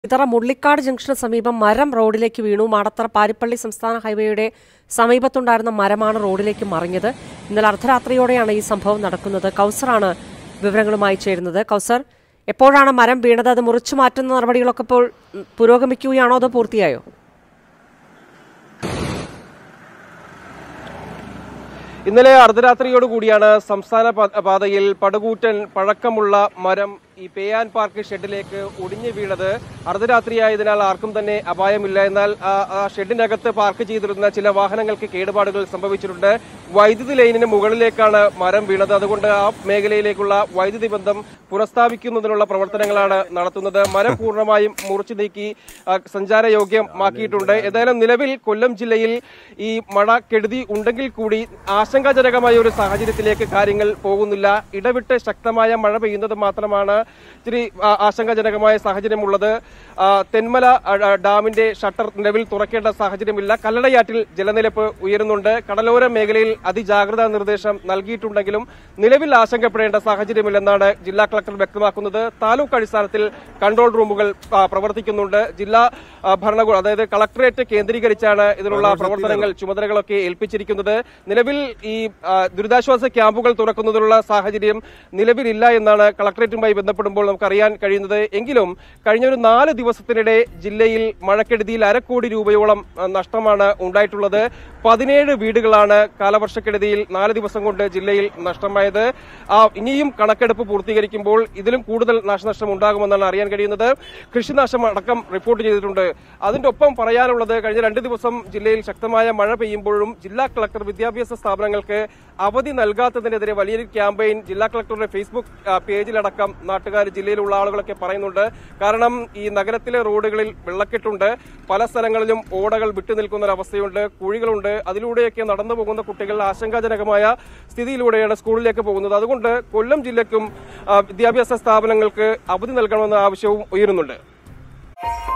ഇതറ മുള്ളിക്കാട് junction സമീപം മരം റോഡിലേക്ക് വീണു മാടത്തറ പാരിപ്പള്ളി സംസ്ഥാന ഹൈവേയുടെ സമീപത്തുണ്ടായിരുന്ന മരമാണ് റോഡിലേക്ക് മറിഞ്ഞത് ഇന്നലെ അർദ്ധരാത്രിയോടെയാണ് ഈ സംഭവം നടക്കുന്നത് കൗസറാണ് വിവരങ്ങളുമായി ചേരുന്നത് കൗസർ എപ്പോഴാണ് മരം വീണത് അത് മുറിച്ചു മാറ്റുന്ന നടപടികളൊക്കെ ഇപ്പോൾ ഉം, പുരോഗമിക്കുകയാണോ അതോ പൂർത്തിയായോ ഇന്നലെ അർദ്ധരാത്രിയോട് കൂടിയാണ് സംസ്ഥാന പാ- പാതയിൽ പടുകൂറ്റൻ പഴക്കമുള്ള മരം ഈ പേയാൻ പാർക്ക് ഷെഡിലേക്ക് ഒടിഞ്ഞു വീണത് അർദ്ധരാത്രിയായതിനാൽ ആർക്കും തന്നെ അപായമില്ല എന്നാൽ ആ ആ ഷെഡിനകത്ത് പാർക്ക് ചെയ്തിരുന്ന ചില വാഹനങ്ങൾക്ക് കേടുപാടുകൾ സംഭവിച്ചിട്ടുണ്ട് വൈദ്യുതി ലൈനിന് മുകളിലേക്കാണ് മരം വീണത് അതുകൊണ്ട് ആ മേഖലയിലേക്കുള്ള വൈദ്യുതി ബന്ധം പുനഃസ്ഥാപിക്കുന്നതിനുള്ള പ്രവർത്തനങ്ങളാണ് നടത്തുന്നത് മരം പൂർണ്ണമായും മുറിച്ചു നീക്കി ആ, സഞ്ചാരയോഗ്യമാക്കിയിട്ടുണ്ട് ഏതായാലും നിലവിൽ കൊല്ലം ജില്ലയിൽ ഈ മഴ കെടുതി ഉണ്ടെങ്കിൽ കൂടി ആശങ്കാജനകമായ ഒരു സാഹചര്യത്തിലേക്ക് കാര്യങ്ങൾ പോകുന്നില്ല ഇടവിട്ട് ശക്തമായ മഴ പെയ്യുന്നത് മാത്രമാണ് ഇത്തിരി ആ, ആശങ്കാജനകമായ സാഹചര്യമുള്ളത് ആ, തെന്മല ആ, ആ, ഡാമിന്റെ ഷട്ടർ നിലവിൽ തുറക്കേണ്ട സാഹചര്യമില്ല കല്ലടയാറ്റിൽ ജലനിരപ്പ് ഉയരുന്നുണ്ട് കടലോര മേഖലയിൽ അതിജാഗ്രതാ നിർദ്ദേശം നൽകിയിട്ടുണ്ടെങ്കിലും നിലവിൽ ആശങ്കപ്പെടേണ്ട സാഹചര്യമില്ലെന്നാണ് ജില്ലാ കളക്ടർ വ്യക്തമാക്കുന്നത് താലൂക്ക് അടിസ്ഥാനത്തിൽ കൺട്രോൾ റൂമുകൾ ആ, പ്രവർത്തിക്കുന്നുണ്ട് ജില്ലാ ആ, ഭരണകൂടം അതായത് കളക്ടറേറ്റ് കേന്ദ്രീകരിച്ചാണ് ഇതിനുള്ള പ്രവർത്തനങ്ങൾ ചുമതലകളൊക്കെ ഏൽപ്പിച്ചിരിക്കുന്നത് നിലവിൽ ഈ ആ, ദുരിതാശ്വാസ ക്യാമ്പുകൾ തുറക്കുന്നതിനുള്ള സാഹചര്യം നിലവിലില്ല എന്നാണ് കളക്ടറേറ്റുമായി ബന്ധപ്പെടുമ്പോൾ നമുക്ക് അറിയാൻ കഴിയുന്നത് എങ്കിലും കഴിഞ്ഞ ഒരു നാല് ദിവസത്തിനിടെ ജില്ലയിൽ മഴക്കെടുതിയിൽ അരക്കോടി രൂപയോളം ആ, നഷ്ടമാണ് ഉണ്ടായിട്ടുള്ളത് പതിനേഴ് വീടുകളാണ് കാലവർഷക്കെടുതിയിൽ നാല് ദിവസം കൊണ്ട് ജില്ലയിൽ നഷ്ടമായത് ആ, ഇനിയും കണക്കെടുപ്പ് പൂർത്തീകരിക്കുമ്പോൾ ഇതിലും കൂടുതൽ നാശനഷ്ടം ഉണ്ടാകുമെന്നാണ് അറിയാൻ കഴിയുന്നത് കൃഷിനാശം അടക്കം റിപ്പോർട്ട് ചെയ്തിട്ടുണ്ട് അതിന്റെ ഒപ്പം പറയാനുള്ളത് കഴിഞ്ഞ രണ്ട് ദിവസം ജില്ലയിൽ ശക്തമായ മഴ പെയ്യുമ്പോഴും ജില്ലാ കളക്ടർ വിദ്യാഭ്യാസ സ്ഥാപനങ്ങൾക്ക് അവധി നൽകാത്തതിനെതിരെ വലിയൊരു ക്യാമ്പയിൻ ജില്ലാ കളക്ടറുടെ ഫേസ്ബുക്ക് ആ, പേജിലടക്കം നാട്ടുകാർ ജില്ലയിലുള്ള ആളുകളൊക്കെ പറയുന്നുണ്ട് കാരണം ഈ നഗരത്തിലെ റോഡുകളിൽ വെള്ളക്കെട്ടുണ്ട് പല സ്ഥലങ്ങളിലും ഓടകൾ വിട്ടുനിൽക്കുന്ന ഒരു അവസ്ഥയുണ്ട് കുഴികളുണ്ട് അതിലൂടെയൊക്കെ നടന്നു പോകുന്ന കുട്ടികൾ ആശങ്കാജനകമായ സ്ഥിതിയിലൂടെയാണ് സ്കൂളിലേക്ക് പോകുന്നത് അതുകൊണ്ട് കൊല്ലം ജില്ലയ്ക്കും ആ, വിദ്യാഭ്യാസ സ്ഥാപനങ്ങൾക്ക് അവധി നൽകണമെന്ന ആവശ്യവും ഉയരുന്നുണ്ട്